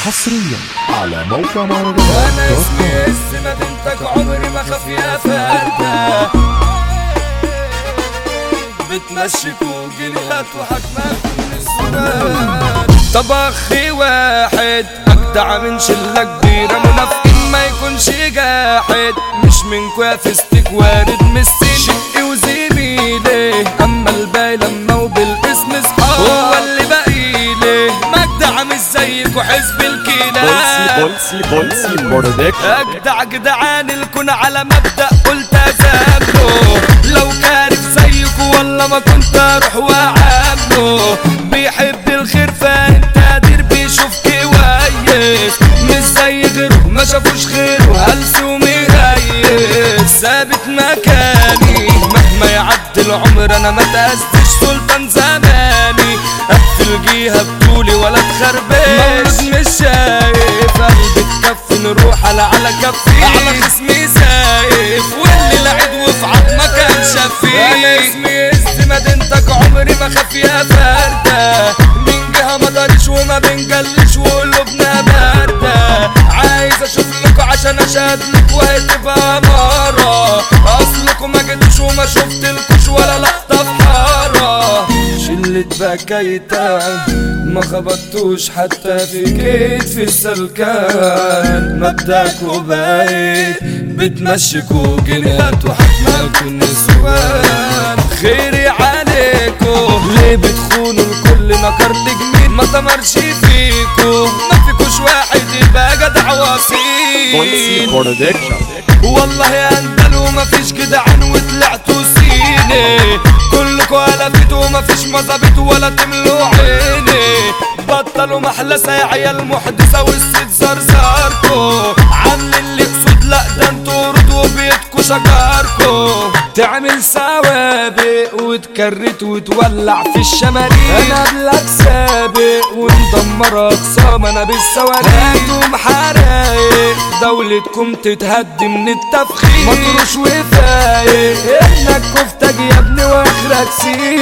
حصريا على موقع مهرجانات انا دوت اسمي كوم. اس مدينتك عمري ما خاف يا فردة بتمشيك وجنيهات وحكمك من السنان طب اخي واحد اجدع من شله كبيره منافقين ما يكونش جاحد مش منكو يا فستك وارد من السن شقي وزميلي اما الباقي لما وبالاسم اصحاب هو اللي باقيلي مجدع مش زيكو حزب الكلاب بولسي بولسي برودكشن اجدع جدعان الكون على مبدأ قلت ازامله لو كارف زيكو والله ما كنت اروح واعامله بيحب الخير فانت قادر بيشوف كويس مش زي غيره ما شافوش خيره هلس ومهيس ثابت مكاني مهما يعدي العمر انا ما تأسستش سلطان زماني اقفل جيها بطولي ولا تخربش مولود مش شايف قلبي تكفي نروح على على كفي على خصمي سايف واللي لعب وفي عظمك كان شفيف انا اسمي اس مدينتك عمري ما خاف يا فردة من جهة ما دارش وما بنجلش وقلوبنا باردة عايز اشوف لكم عشان اشهد لك وهتبقى مرة اصلكم ما جيتوش وما شفتلكوش ولا لقطة في حارة شلة بكايتا ما خبطتوش حتى في كتف السلكان مبدأكوا بايت بتمشيكوا جنيهات وحكمكوا النسوان خيري عليكوا ليه بتخونوا الكل نكر جميل ما تمرش فيكوا ما فيكوش واحد يبقى جدع بولسي وصيل برودكشن والله يا اندلوا مفيش جدعان وطلعتوا سيني كلكوا قلبتوا مفيش مظابط ولا تملوا عيني بطلوا محلسة يا عيال محدثة والست زرزاركوا عامل اللي قصود لا ده انتوا ردوا بيتكوا شجاركوا تعمل سوابق وتكرت وتولع في الشماريخ انا قبلك سابق ومدمر اقسام انا بالصواريخ هاتوا حرايق دولتكم تتهدي من التفخيم مطروش وفايق احنا الكفتة يا ابني واخرك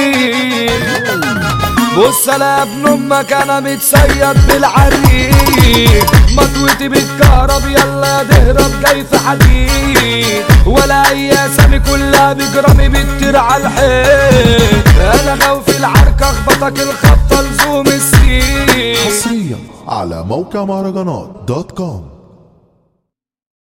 سيل بص انا ابن امك انا متصيد بالعريق مطوتي بالكهرب يلا تهرب جاي في حديد ولا اي اسامي كلها بجرامي بتطير على الحيط انا خوفي العركة اخبطك الخبطة لزوم السين حصريا على موقع مهرجانات دوت كوم